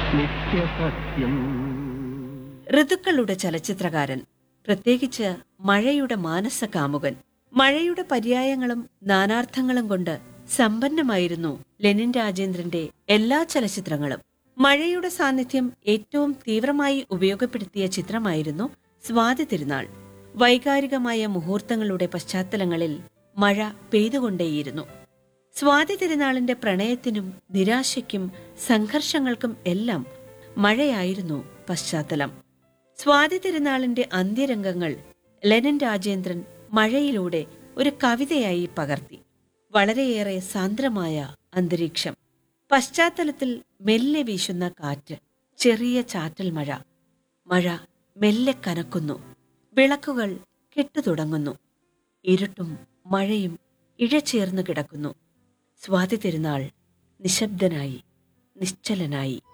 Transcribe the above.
നിത്യസത്യം ഋതുക്കളുടെ ചലച്ചിത്രകാരൻ പ്രത്യേകിച്ച് മഴയുടെ മാനസ കാമുകൻ മഴയുടെ പര്യായങ്ങളും നാനാർത്ഥങ്ങളും കൊണ്ട് സമ്പന്നമായിരുന്നു ലെനിൻ രാജേന്ദ്രന്റെ എല്ലാ ചലച്ചിത്രങ്ങളും മഴയുടെ സാന്നിധ്യം ഏറ്റവും തീവ്രമായി ഉപയോഗപ്പെടുത്തിയ ചിത്രമായിരുന്നു സ്വാതി തിരുനാൾ വൈകാരികമായ മുഹൂർത്തങ്ങളുടെ പശ്ചാത്തലങ്ങളിൽ മഴ പെയ്തുകൊണ്ടേയിരുന്നു സ്വാതി തിരുനാളിന്റെ പ്രണയത്തിനും നിരാശയ്ക്കും സംഘർഷങ്ങൾക്കും എല്ലാം മഴയായിരുന്നു പശ്ചാത്തലം സ്വാതി തിരുനാളിന്റെ അന്ത്യരംഗങ്ങൾ ലെനൻ രാജേന്ദ്രൻ മഴയിലൂടെ ഒരു കവിതയായി പകർത്തി വളരെയേറെ സാന്ദ്രമായ അന്തരീക്ഷം പശ്ചാത്തലത്തിൽ മെല്ലെ വീശുന്ന കാറ്റ് ചെറിയ ചാറ്റൽ മഴ മഴ മെല്ലെ കനക്കുന്നു വിളക്കുകൾ കെട്ടുതുടങ്ങുന്നു ഇരുട്ടും മഴയും ഇഴചേർന്നു കിടക്കുന്നു സ്വാതി തിരുനാൾ നിശബ്ദനായി നിശ്ചലനായി